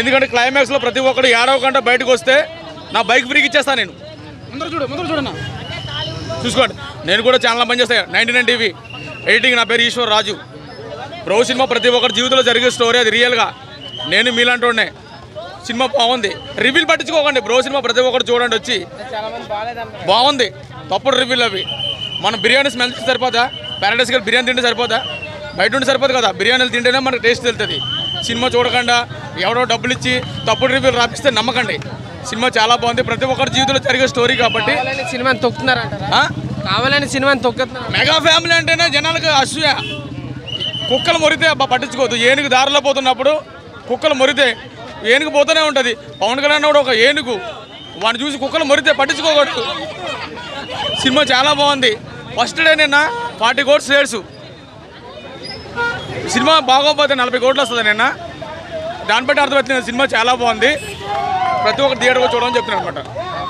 ఎందుకంటే క్లైమాక్స్లో ప్రతి ఒక్కడు ఏడవకుండా బయటకు వస్తే నా బైక్ ఫ్రీకి ఇచ్చేస్తాను నేను ముందర చూడు ముందర చూడన్నా చూసుకోండి నేను కూడా ఛానల్ పనిచేస్తాను నైన్టీ నైన్ టీవీ ఎడిటింగ్ నా పేరు ఈశ్వర్ రాజు బ్రో సినిమా ప్రతి ఒక్కరి జీవితంలో జరిగే స్టోరీ అది రియల్గా నేను మీలాంటి సినిమా బాగుంది రివ్యూలు పట్టించుకోకండి బ్రో సినిమా ప్రతి ఒక్కరు చూడండి వచ్చి బాగుంది తప్పుడు రివ్యూలు అవి మనం బిర్యానీ స్మెల్ చేస్తే సరిపోదా ప్యారడైస్ గారు బిర్యానీ తింటే సరిపోదా బయట ఉంటే సరిపోదు కదా బిర్యానీలు తింటేనే మనకు టేస్ట్ తెలుస్తుంది సినిమా చూడకుండా ఎవడో డబ్బులు ఇచ్చి తప్పుడు రివ్యూలు రాపిస్తే నమ్మకండి సినిమా చాలా బాగుంది ప్రతి ఒక్కరి జీవితంలో జరిగే స్టోరీ కాబట్టి కావాలని సినిమాని తొక్కుతున్నారంటారా ఆ? కావాలని సినిమాని తొక్కుతున్నారు మెగా ఫ్యామిలీ అంటేనే జనాలకు అసూయ కుక్కలు మొరితే అబ్బా పట్టించుకోవద్దు ఏనుగు దారిలో పోతున్నప్పుడు కుక్కలు మొరితే ఏనుగు పోతూనే ఉంటుంది పవన్ కళ్యాణ్ కూడా ఒక ఏనుగు వాడిని చూసి కుక్కలు మొరితే పట్టించుకోకూడదు సినిమా చాలా బాగుంది ఫస్ట్ డే నిన్న ఫార్టీ కోట్స్ రేట్స్ సినిమా బాగోకపోతే నలభై కోట్లు వస్తుంది నిన్న దాన్ని బట్టి అర్థమవుతుంది సినిమా చాలా బాగుంది ప్రతి ఒక్క థియేటర్లో చూడమని చెప్తున్నాను అనమాట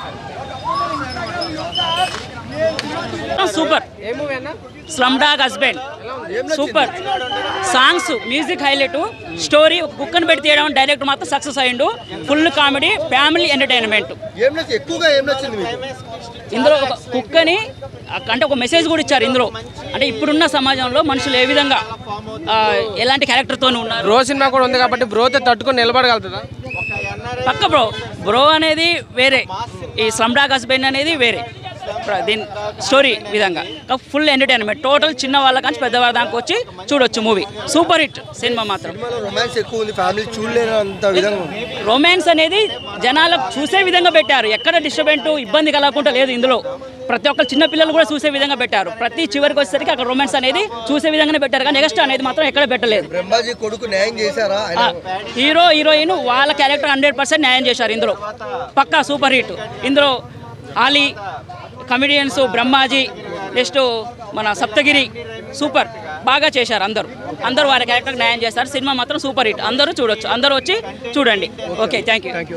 సూపర్ ఏ మూవీ అన్న slum dog husband super songs music highlight story కుక్కను పెట్టి తీయడం డైరెక్ట్ మాత్రం సక్సెస్ అయ్యిండు ఫుల్ కామెడీ ఫ్యామిలీ ఎంటర్టైన్మెంట్ ఏం నచ్చింది ఎక్కువగా ఏం నచ్చింది మీకు ఇందులో ఒక కుక్కని అంటే ఒక మెసేజ్ కూడా ఇచ్చారు ఇందులో అంటే ఇప్పుడున్న సమాజంలో మనుషులు ఏ విధంగా ఆ, ఎలాంటి క్యారెక్టర్తో ఉన్నారు బ్రో సినిమా కూడా ఉంది కాబట్టి బ్రోతో తట్టుకొని నిలబడగలుగుతుందా పక్క బ్రో బ్రో అనేది వేరే ఈ స్లమ్ డాగ్ హస్బెండ్ అనేది వేరే ప్ర- దీని స్టోరీ విధంగా ఫుల్ ఎంటర్టైన్మెంట్ టోటల్ చిన్న వాళ్ళ కానీ పెద్దవాళ్ళ దాకా వచ్చి చూడొచ్చు మూవీ సూపర్ హిట్ సినిమా మాత్రం సినిమాలో రొమాన్స్ ఎక్కువ ఉంది ఫ్యామిలీ చూడలేనంత విధంగా ఉంది రొమాన్స్ అనేది జనాలకు చూసే విధంగా పెట్టారు ఎక్కడ డిస్టర్బెంట్ ఇబ్బంది కలగకుండా లేదు ఇందులో ప్రతి ఒక్క చిన్న పిల్లలు కూడా చూసే విధంగా పెట్టారు ప్రతి చివరికి వచ్చేసరికి అక్కడ రొమాన్స్ అనేది చూసే విధంగానే పెట్టారు కానీ నెక్స్ట్ అనేది మాత్రం ఎక్కడ పెట్టలేదు బ్రహ్మాజీ కొడుకు న్యాయం చేశారా ఆయన ఆ, హీరో హీరోయిన్ వాళ్ళ క్యారెక్టర్ హండ్రెడ్ పర్సెంట్ న్యాయం చేశారు ఇందులో పక్కా సూపర్ హిట్ ఇందులో ఆలీ కమెడియన్స్ బ్రహ్మాజీ నెక్స్ట్ మన సప్తగిరి సూపర్ బాగా చేశారు అందరూ అందరూ వారి క్యారెక్టర్ న్యాయం చేస్తారు సినిమా మాత్రం సూపర్ హిట్ అందరూ చూడొచ్చు అందరూ వచ్చి చూడండి ఓకే థ్యాంక్ యూ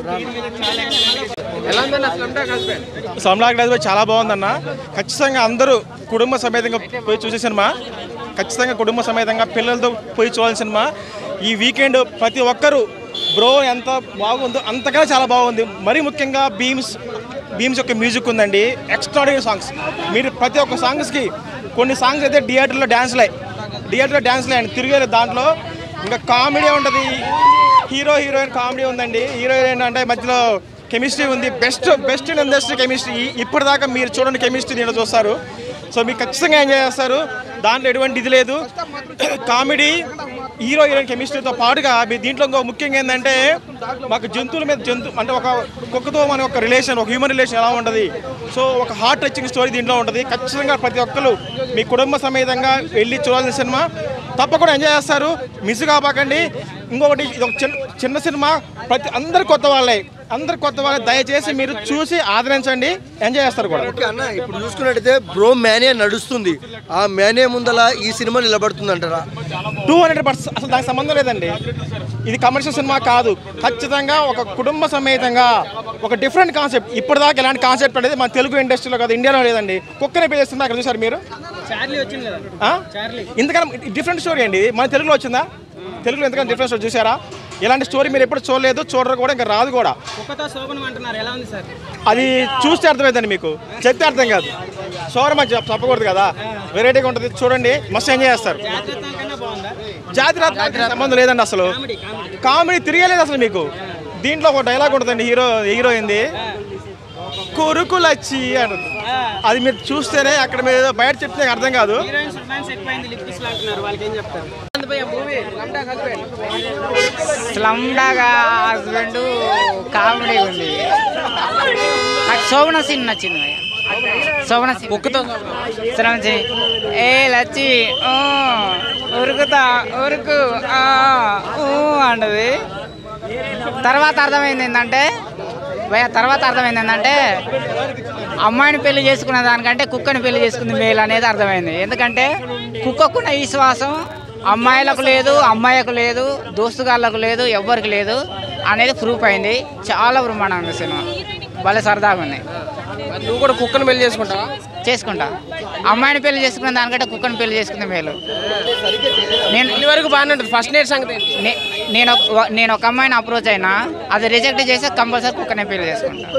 ఎలా ఉందన్న స్లమ్ డాగ్ హస్బెండ్ సమ్లాగ్ డాన్స్ చాలా బాగుందన్న ఖచ్చితంగా అందరూ కుటుంబ సమేతంగా పోయి చూసే సినిమా ఖచ్చితంగా కుటుంబ సమేతంగా పిల్లలతో పోయి చూడాల్సిన సినిమా ఈ వీకెండ్ ప్రతి ఒక్కరూ బ్రో ఎంత బాగుందో అంతగా చాలా బాగుంది మరీ ముఖ్యంగా బీమ్స్ బీమ్స్ యొక్క మ్యూజిక్ ఉందండి ఎక్స్ట్రాడినరీ సాంగ్స్ మీరు ప్రతి ఒక్క సాంగ్స్కి కొన్ని సాంగ్స్ అయితే థియేటర్లో డ్యాన్స్లే థియేటర్లో డ్యాన్స్లే అండి తిరిగేది దాంట్లో ఇంకా కామెడీ ఉంటుంది హీరో హీరోయిన్ కామెడీ ఉందండి హీరో హీరోయిన్ అంటే మధ్యలో కెమిస్ట్రీ ఉంది best best in industry chemistry ఇప్పటిదాకా మీరు చూడండి కెమిస్ట్రీ దీంట్లో చూస్తారు సో మీకు ఖచ్చితంగా ఎంజాయ్ చేస్తారు దాంట్లో ఎటువంటి ఇది లేదు కామెడీ హీరో హీరోయిన్ కెమిస్ట్రీతో పాటుగా మీ దీంట్లో ఇంకో ముఖ్యంగా ఏంటంటే మాకు జంతువుల మీద జంతు అంటే ఒక కుక్కతో మన ఒక రిలేషన్ ఒక హ్యూమన్ రిలేషన్ ఎలా ఉంటుంది సో ఒక హార్ట్ టచింగ్ స్టోరీ దీంట్లో ఉంటుంది ఖచ్చితంగా ప్రతి ఒక్కరు మీ కుటుంబ సమేతంగా వెళ్ళి చూడాల్సిన సినిమా తప్పకుండా ఎంజాయ్ చేస్తారు మిస్ కాపాకండి ఇంకొకటి ఇది ఒక చిన్న చిన్న సినిమా ప్రతి అందరు కొత్త వాళ్ళే అందరు కొత్త వాళ్ళే దయచేసి మీరు చూసి ఆదరించండి ఎంజాయ్ చేస్తారు కూడా ఓకే అన్న ఇప్పుడు చూసుకున్నట్టయితే బ్రో మేనే నడుస్తుంది ఆ మేనే ముందల ఈ సినిమా నిలబడుతుంది అంటారా టూ హండ్రెడ్ పర్సెంట్ అసలు దానికి సంబంధం లేదండి ఇది కమర్షియల్ సినిమా కాదు ఖచ్చితంగా ఒక కుటుంబ సమేతంగా ఒక డిఫరెంట్ కాన్సెప్ట్ ఇప్పటిదాకా ఇలాంటి కాన్సెప్ట్ అనేది మన తెలుగు ఇండస్ట్రీలో కాదు ఇండియాలో లేదండి కుక్కనే పే చేస్తుంది అక్కడ చూసారు మీరు ఆ? ఇంతకన్నా డిఫరెంట్ స్టోరీ అండి ఇది. మన తెలుగులో వచ్చిందా తెలుగులో ఎంతకన్నా డిఫరెంట్ స్టోరీ చూసారా ఇలాంటి స్టోరీ మీరు ఎప్పుడు చూడలేదు చూడరు కూడా ఇంకా రాదు కూడా అది చూస్తే అర్థమైందండి మీకు చెప్తే అర్థం కాదు షోరమా చెప్పకూడదు కదా వెరైటీగా ఉంటుంది చూడండి మస్తు ఎంజాయ్ చేస్తారు జాతి రత్నానికి సంబంధం లేదండి అసలు కామెడీ తిరగలేదు అసలు మీకు దీంట్లో ఒక డైలాగ్ ఉంటుందండి హీరో హీరోయింది కురుకులచ్చి అంటుంది అది మీరు చూస్తేనే అక్కడ మీరు ఏదో బయట చెప్తే నాకు అర్థం కాదు movie slum dog husband slum dog husband comedy ఉంది నాకు శోభన సీన్ నచ్చింది భయ్య. శోభన సీన్ కుక్కతో శోభన సీన్. ఏ లచ్చి ఊ, ఉరుకుతా ఉరుకు ఆ, ఊ అంటది తర్వాత అర్థమైంది ఏంటంటే భయ తర్వాత అర్థమైంది ఏంటంటే అమ్మాయిని పెళ్లి చేసుకున్న దానికంటే కుక్కని పెళ్లి చేసుకుంది మేలు అనేది అర్థమైంది ఎందుకంటే కుక్కకున్న విశ్వాసం అమ్మాయిలకు లేదు అమ్మాయిలకు లేదు దోస్తుగాళ్ళకు లేదు ఎవ్వరికి లేదు అనేది ప్రూఫ్ అయింది చాలా బ్రహ్మాండంగా ఉంది సినిమా భలే సరదాగా ఉంది మరి నువ్వు కూడా కుక్కను పెళ్లి చేసుకుంటావా చేసుకుంటా అమ్మాయిని పెళ్లి చేసుకున్న దానికంటే కుక్కని పెళ్లి చేసుకుంది మేలు నేను ఇన్ని వరకు బాగానే ఉంటుంది ఫస్ట్ నైట్ సంగతి ఏంటి నే- నేను ఒక- నేను ఒక అమ్మాయిని అప్రోచ్ అయినా అది రిజెక్ట్ చేస్తే కంపల్సరీ కుక్కనే పెళ్లి చేసుకుంటా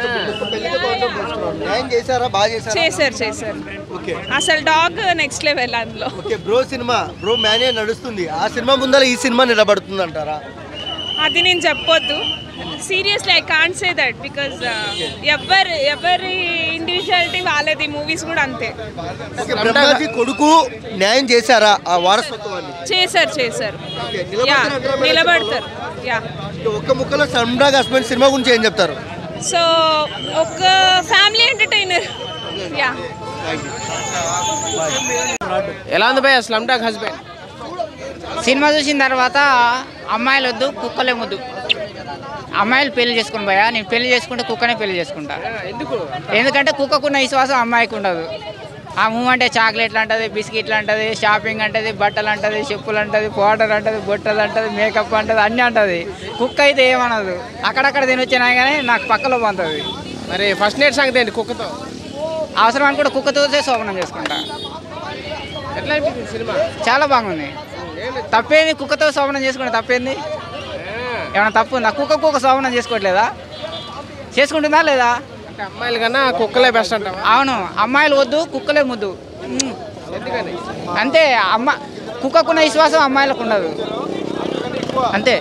న్యాయం చేశారా బాగా చేశారా చేశారు చేశారు ఓకే అసలు డాగ్ నెక్స్ట్ లెవెల్ అందులో ఓకే బ్రో సినిమా బ్రో మ్యానే నడుస్తుంది ఆ సినిమా ముందర ఈ సినిమా నిలబడుతుంది అంటారా అది నేను చెప్పొద్దు seriously I can't say that because ఎవరి ఎవరి ఇండివిజువాలిటీ వాళ్ళది మూవీస్ కూడా అంతే ఓకే బ్రహ్మాజీ కొడుకు న్యాయం చేశారా ఆ వారసత్వాన్ని చేశారు చేశారు ఓకే, యా నిలబడతారంటారా మేడం? నిలబడతారు యా ఒక్క ముక్కలో సమ్రాగ్ హస్బెండ్ సినిమా గురించి ఏం చెప్తారు సో ఒక ఫ్యామిలీ ఎంటర్టైనర్ యా ఎలా ఉంది భయ్య స్లమ్ డాగ్ హస్బెండ్ సినిమా చూసిన తర్వాత అమ్మాయిలు వద్దు కుక్కలే ముద్దు అమ్మాయిలు పెళ్లి చేసుకుని పోయా నేను పెళ్లి చేసుకుంటే కుక్కనే పెళ్లి చేసుకుంటా ఎందుకు ఎందుకంటే కుక్కకున్న విశ్వాసం అమ్మాయికి ఉండదు ఆ మూవ్ అంటే చాక్లెట్లు అంటది బిస్కెట్లు అంటది షాపింగ్ అంటది బట్టలు అంటది చెప్పులు అంటది పౌడర్ అంటది బొట్టలు అంటది మేకప్ అంటది అన్నీ అంటది కుక్క అయితే ఏమనదు అక్కడక్కడ తినొచ్చినా కానీ నాకు పక్కలో పోతుంది మరి ఫస్ట్ నైట్ సంగతి ఏంటి కుక్కతో అవసరం అనుకుంటే కుక్కతో శోభనం చేసుకుంటా ఎట్లా అనిపించింది సినిమా చాలా బాగుంది తప్పేంది కుక్కతో శోభనం చేసుకుంటే తప్పేంది ఏమైనా తప్పు ఉందా కుక్క కుక్క శోభనం చేసుకోవట్లేదా చేసుకుంటుందా లేదా అంటే అమ్మాయిల కన్నా కుక్కలే బెస్ట్ అంటావా అవును అమ్మాయిలు వద్దు కుక్కలే ముద్దు మ్మ్. ఎందుకని అంతే అమ్మ కుక్కకున్న విశ్వాసం అమ్మాయిలకు ఉండదు అంతే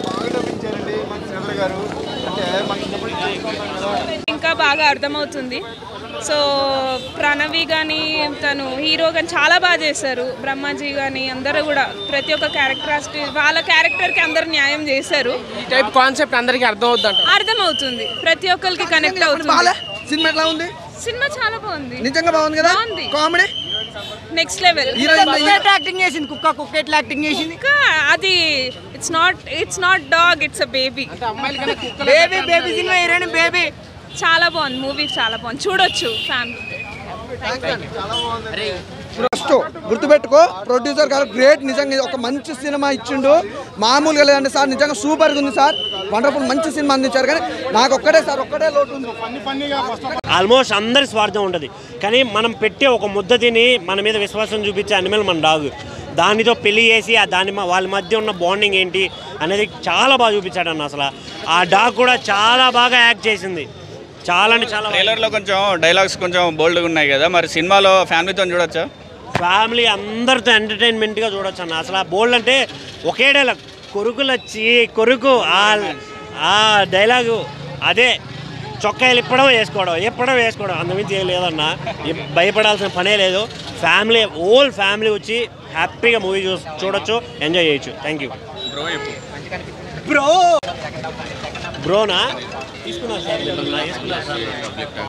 ఇంకా బాగా అర్థమవుతుంది సో ప్రణవి కానీ తను హీరో కానీ చాలా బాగా చేశారు బ్రహ్మాజీ కానీ అందరూ కూడా ప్రతి ఒక్క క్యారెక్టర్ వాళ్ళ క్యారెక్టర్కి అందరు న్యాయం చేశారు ఈ టైప్ కాన్సెప్ట్ అందరికీ అర్థం అవుద్దంట అర్థమవుతుంది ప్రతి ఒక్కరికి కనెక్ట్ అవుతుంది సినిమా ఎట్లా ఉంది సినిమా చాలా బాగుంది నిజంగా బాగుంది కదా బాగుంది. కామెడీ నెక్స్ట్ లెవెల్ యాక్టింగ్ చేసింది కుక్క కుక్క ఎట్లా యాక్టింగ్ చేసింది ఇంకా అది it's not it's not dog it's a baby అమ్మాయిల కన్నా కుక్కలే baby baby cinema heroine baby చాలా బాగుంది మూవీ చాలా బాగుంది చూడొచ్చు ఫ్యామిలీ ఫస్ట్ గుర్తుపెట్టుకో ప్రొడ్యూసర్ గారు గ్రేట్ నిజంగా ఇది ఒక మంచి సినిమా ఇచ్చిండు మామూలుగా లేదండి సార్ నిజంగా సూపర్గా ఉంది సార్ వండర్ఫుల్ మంచి సినిమా అందించారు కానీ నాకు ఒక్కటే సార్ ఒక్కటే లోటు ఉంది ఆల్మోస్ట్ అందరి స్వార్థం ఉంటుంది కానీ మనం పెట్టే ఒక ముద్ద తిని మన మీద విశ్వాసం చూపించే అనిమల్ మన డాగ్ దానితో పెళ్లి చేసి ఆ దాని మ- వాళ్ళ మధ్య ఉన్న బాండింగ్ ఏంటి అనేది చాలా బాగా చూపించాడు అన్న అసలు ఆ డాగ్ కూడా చాలా బాగా యాక్ట్ చేసింది చాలా అంటే చాలా బాగా. ట్రైలర్లో కొంచెం డైలాగ్స్ కొంచెం బోల్డ్గా ఉన్నాయి కదా మరి సినిమాలో ఫ్యామిలీతో చూడొచ్చా ఫ్యామిలీ అందరితో ఎంటర్టైన్మెంట్గా చూడొచ్చు అన్న అసలు ఆ బోల్డ్ అంటే ఒకే డైలాగ్ కొరుకులు వచ్చి కొరుకు ఆ ఆ డైలాగు అదే చొక్కాయలు ఇప్పడం వేసుకోవడం ఎప్పడం వేసుకోవడం అంతమించి ఏం లేదన్న ఎప్- భయపడాల్సిన పనే లేదు ఫ్యామిలీ ఓల్ ఫ్యామిలీ వచ్చి హ్యాపీగా మూవీ చూ చూడొచ్చు ఎంజాయ్ చేయొచ్చు థ్యాంక్ యూ బ్రో బ్రో బ్రోనా తీసుకున్నా సార్ తీసుకున్నా సార్